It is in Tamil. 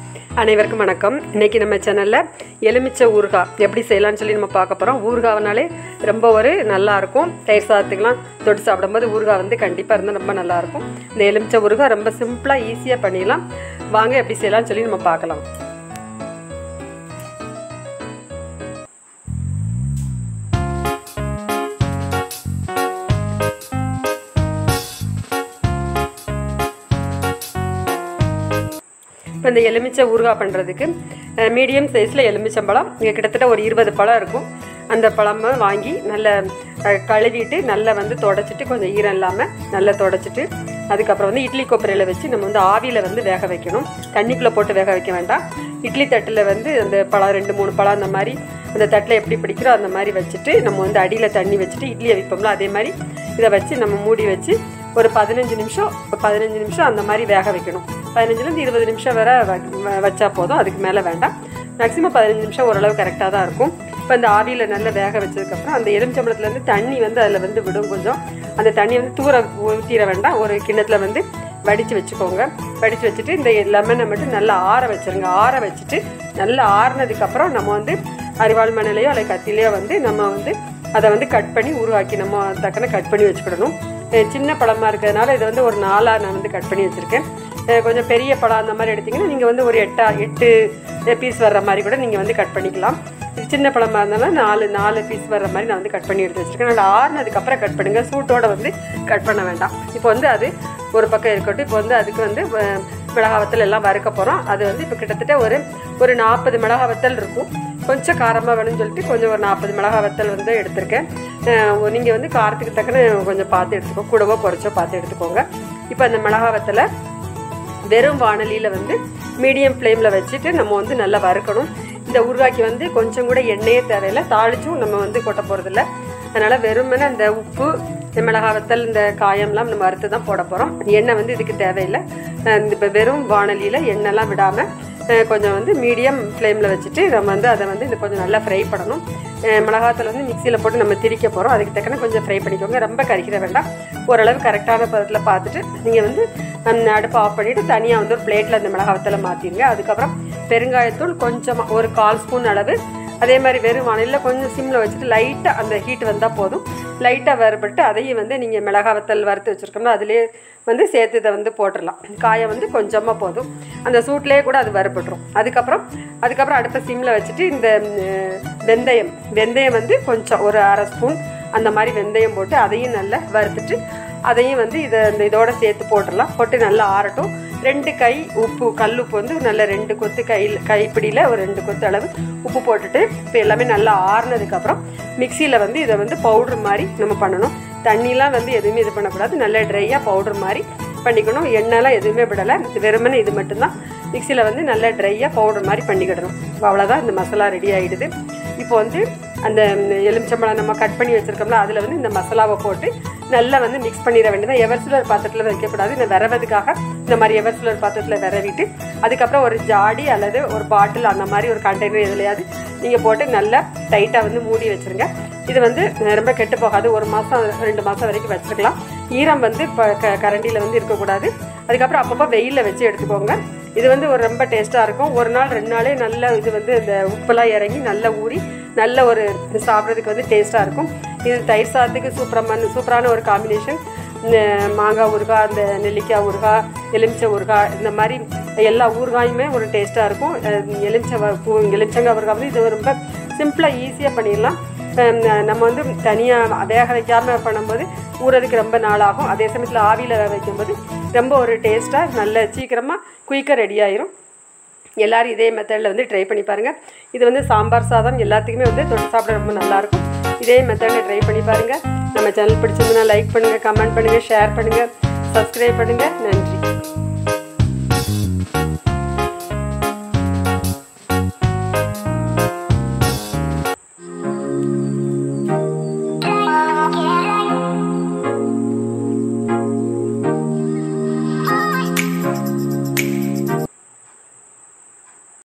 அனைவருக்கும் வணக்கம் இன்னைக்கு நம்ம சேனலில் எலுமிச்சை ஊறுகாய் எப்படி செய்யலாம்னு சொல்லி நம்ம பார்க்க போகிறோம் ஊறுகாய்னாலே ரொம்ப ஒரு நல்லா இருக்கும் தயிர் சாதத்துக்கெலாம் தொட்டு சாப்பிடும்போது ஊறுகாய் வந்து கண்டிப்பாக இருந்தால் ரொம்ப நல்லா இருக்கும் இந்த எலுமிச்சை ஊறுகாய் ரொம்ப சிம்பிளாக ஈஸியாக பண்ணிடலாம் வாங்க எப்படி செய்யலாம்னு சொல்லி நம்ம பார்க்கலாம் இப்போ இந்த எலுமிச்சை ஊறுகாய் பண்ணுறதுக்கு மீடியம் சைஸில் எலுமிச்சம்பழம் இங்கே கிட்டத்தட்ட ஒரு இருபது பழம் இருக்கும் அந்த பழமை வாங்கி நல்லா அஹ், கழுவிட்டு நல்லா வந்து தொடச்சிட்டு கொஞ்சம் ஈரம் இல்லாமல் நல்லா தொடச்சிட்டு அதுக்கப்புறம் வந்து இட்லி கொப்பரையில் வச்சு நம்ம வந்து ஆவியில் வந்து வேக வைக்கணும் தண்ணிக்குள்ளே போட்டு வேக வைக்க வேண்டாம் இட்லி தட்டில் வந்து அந்த பழம் ரெண்டு மூணு பழம் அந்த மாதிரி அந்த தட்டில் எப்படி பிடிக்கிறோ அந்த மாதிரி வச்சுட்டு நம்ம வந்து அடியில் தண்ணி வச்சுட்டு இட்லியை வைப்போம்ல அதே மாதிரி இதை வச்சு நம்ம மூடி வச்சு ஒரு பதினஞ்சு நிமிஷம் பதினஞ்சு நிமிஷம் அந்த மாதிரி வேக வைக்கணும் பதினஞ்சுலேருந்து இருபது நிமிஷம் வரை வ- வ- வச்சா போதும் அதுக்கு மேலே வேண்டாம் மேக்ஸிமம் பதினஞ்சு நிமிஷம் ஓரளவு கரெக்டாக தான் இருக்கும் இப்போ அந்த ஆவியில் நல்லா வேக வச்சதுக்கப்புறம் அந்த எலுமிச்சம்பழத்துலேருந்து தண்ணி வந்து அதில் வந்து விடும் கொஞ்சம் அந்த தண்ணி வந்து தூர ஊற்றிட வேண்டாம் ஒரு கிண்ணத்தில் வந்து வடித்து வச்சுக்கோங்க வடித்து வச்சுட்டு இந்த லெமனை மட்டும் நல்லா ஆற வச்சிருங்க ஆற வச்சுட்டு நல்லா ஆறுனதுக்கப்புறம் நம்ம வந்து அரிவாள் மணலையோ அல்லது கத்திலையோ வந்து நம்ம வந்து அதை வந்து கட் பண்ணி உருவாக்கி நம்ம தக்கன கட் பண்ணி வச்சுக்கிடணும் அஹ் சின்ன பழமா இருக்கிறதுனால இதை வந்து ஒரு நாலாக நான் வந்து கட் பண்ணி வச்சுருக்கேன் அஹ் கொஞ்சம் பெரிய பழம் அந்த மாதிரி எடுத்தீங்கன்னா நீங்கள் வந்து ஒரு எட்டா எட்டு பீஸ் வர்ற மாதிரி கூட நீங்கள் வந்து கட் பண்ணிக்கலாம் இது சின்ன பழமா இருந்தாலும் நாலு நாலு பீஸ் வர்ற மாதிரி நான் வந்து கட் பண்ணி எடுத்து வச்சுருக்கேன் நல்லா ஆறுனதுக்கப்புறம் கட் பண்ணுங்கள் சூட்டோட வந்து கட் பண்ண வேண்டாம் இப்போ வந்து அது ஒரு பக்கம் இருக்கட்டும் இப்போ வந்து அதுக்கு வந்து அஹ், மிளகாய் வத்தல் எல்லாம் வறுக்க போகிறோம் அது வந்து இப்போ கிட்டத்தட்ட ஒரு ஒரு நாற்பது மிளகாய் வத்தல் இருக்கும் கொஞ்சம் காரமாக வேணும்னு சொல்லிட்டு கொஞ்சம் ஒரு நாற்பது மிளகாய் வத்தல் வந்து எடுத்திருக்கேன் நீங்கள் வந்து காரத்துக்கு தக்கன கொஞ்சம் பார்த்து எடுத்துக்கோ கூடவோ குறைச்சோ பார்த்து எடுத்துக்கோங்க இப்போ அந்த மிளகாய் வத்தலை வெறும் வாணலியில் வந்து மீடியம் ஃப்ளேமில் வச்சுட்டு நம்ம வந்து நல்லா வறுக்கணும் இந்த ஊறுகாய்க்கு வந்து கொஞ்சம் கூட எண்ணெயே தேவையில்லை தாளிச்சும் நம்ம வந்து கொட்ட போகிறதில்ல அதனால் வெறுமனே அந்த உப்பு இந்த மிளகாய் வத்தல் இந்த காயம்லாம் நம்ம வறுத்து தான் போட போகிறோம் எண்ணெய் வந்து இதுக்கு தேவையில்லை அஹ் இந்த இப்போ வெறும் வாணலியில் எண்ணெய்லாம் விடாமல் அஹ் கொஞ்சம் வந்து மீடியம் ஃப்ளேமில் வச்சுட்டு நம்ம வந்து அதை வந்து இது கொஞ்சம் நல்லா ஃப்ரை பண்ணணும் அஹ் மிளகாத்தூள் வந்து மிக்சியில் போட்டு நம்ம திரிக்க போகிறோம் அதுக்கு தக்கன கொஞ்சம் ஃப்ரை பண்ணிக்கோங்க ரொம்ப கறிக்கிற வேண்டாம் ஓரளவு கரெக்டான பதத்தில் பார்த்துட்டு நீங்கள் வந்து அந்த அடுப்பை ஆஃப் பண்ணிவிட்டு தனியாக வந்து ஒரு பிளேட்டில் அந்த மிளகாவத்தில் மாற்றிடுங்க அதுக்கப்புறம் பெருங்காயத்தூள் கொஞ்சமாக ஒரு கால் ஸ்பூன் அளவு அதே மாதிரி வெறும் வானிலையில் கொஞ்சம் சிம்மில் வச்சுட்டு லைட்டாக அந்த ஹீட் வந்தால் போதும் லைட்டாக வறுபட்டு அதையும் வந்து நீங்கள் மிளகா வத்தல் வறுத்து வச்சுருக்கோம்னா அதிலே வந்து சேர்த்து இதை வந்து போட்டுடலாம் காயம் வந்து கொஞ்சமாக போதும் அந்த சூட்லேயே கூட அது வறுபட்டுரும் அதுக்கப்புறம் அதுக்கப்புறம் அடுப்பை சிம்மில் வச்சுட்டு இந்த ம், வெந்தயம் வெந்தயம் வந்து கொஞ்சம் ஒரு அரை ஸ்பூன் அந்த மாதிரி வெந்தயம் போட்டு அதையும் நல்லா வறுத்துட்டு அதையும் வந்து இதை இந்த இதோட சேர்த்து போட்டுடலாம் போட்டு நல்லா ஆறட்டும் ரெண்டு கை உப்பு கல் உப்பு வந்து நல்ல ரெண்டு கொத்து கையில் கைப்பிடியில் ஒரு ரெண்டு கொத்து அளவு உப்பு போட்டுட்டு இப்போ எல்லாமே நல்லா ஆறுனதுக்கப்புறம் மிக்சியில் வந்து இதை வந்து பவுடர் மாதிரி நம்ம பண்ணணும் தண்ணிலாம் வந்து எதுவுமே இது பண்ணக்கூடாது நல்லா ட்ரையாக பவுடர் மாதிரி பண்ணிக்கணும் எண்ணெய்லாம் எதுவுமே விடலை வெறுமனே இது மட்டும்தான் மிக்சியில் வந்து நல்லா ட்ரையாக பவுடர் மாதிரி பண்ணிக்கிடணும் அவ்வளோதான் இந்த மசாலா ரெடி ஆகிடுது இப்போ வந்து அந்த எலுமிச்சம்பழம் நம்ம கட் பண்ணி வச்சுருக்கோம்ல அதில் வந்து இந்த மசாலாவை போட்டு நல்லா வந்து மிக்ஸ் பண்ணிட வேண்டியது எவர்சிலர் பாத்திரத்தில் வைக்கக்கூடாது இந்த விரவதுக்காக இந்த மாதிரி எவர்சிலர் பாத்திரத்தில் விரவிட்டு அதுக்கப்புறம் ஒரு ஜாடி அல்லது ஒரு பாட்டில் அந்த மாதிரி ஒரு கண்டெய்னர் எதுலையாவது நீங்கள் போட்டு நல்லா டைட்டாக வந்து மூடி வச்சுருங்க இது வந்து அஹ், ரொம்ப கெட்டு போகாது ஒரு மாதம் ரெண்டு மாதம் வரைக்கும் வச்சுருக்கலாம் ஈரம் வந்து இப்போ க கரண்டியில் வந்து இருக்கக்கூடாது அதுக்கப்புறம் அப்பப்போ வெயிலில் வச்சு எடுத்துக்கோங்க இது வந்து ஒரு ரொம்ப டேஸ்ட்டாக இருக்கும் ஒரு நாள் ரெண்டு நாளே நல்ல இது வந்து இந்த உப்பெல்லாம் இறங்கி நல்லா ஊறி நல்ல ஒரு சாப்பிட்றதுக்கு வந்து டேஸ்ட்டாக இருக்கும் இது தயிர் சாதத்துக்கு சூப்பரமான சூப்பரான ஒரு காம்பினேஷன் மாங்காய் ஊறுகாய் அந்த நெல்லிக்காய் ஊறுகாய் எலுமிச்சை ஊறுகாய் இந்த மாதிரி எல்லா ஊறுகாயுமே ஒரு டேஸ்ட்டாக இருக்கும் அஹ் எலுமிச்சை வ- பூ எலுமிச்சங்காய் ஊறுகாய் வந்து இது ரொம்ப சிம்பிளாக ஈஸியாக பண்ணிடலாம் அஹ் ந- நம்ம வந்து தனியாக வேக வைக்காமல் பண்ணும்போது ஊறதுக்கு ரொம்ப நாள் ஆகும் அதே சமயத்தில் ஆவியில் வேக வைக்கும்போது ரொம்ப ஒரு டேஸ்ட்டாக நல்ல சீக்கிரமாக குயிக்காக ரெடி ஆயிரும் எல்லாரும் இதே மெத்தடில் வந்து ட்ரை பண்ணி பாருங்கள் இது வந்து சாம்பார் சாதம் எல்லாத்துக்குமே வந்து தொட்டு சாப்பிட ரொம்ப நல்லாயிருக்கும் இதே மெத்தடில் ட்ரை பண்ணி பாருங்கள் நம்ம சேனல் பிடிச்சிருந்தனா லைக் பண்ணுங்கள் கமெண்ட் பண்ணுங்கள் ஷேர் பண்ணுங்கள் சப்ஸ்கிரைப் பண்ணுங்கள் நன்றி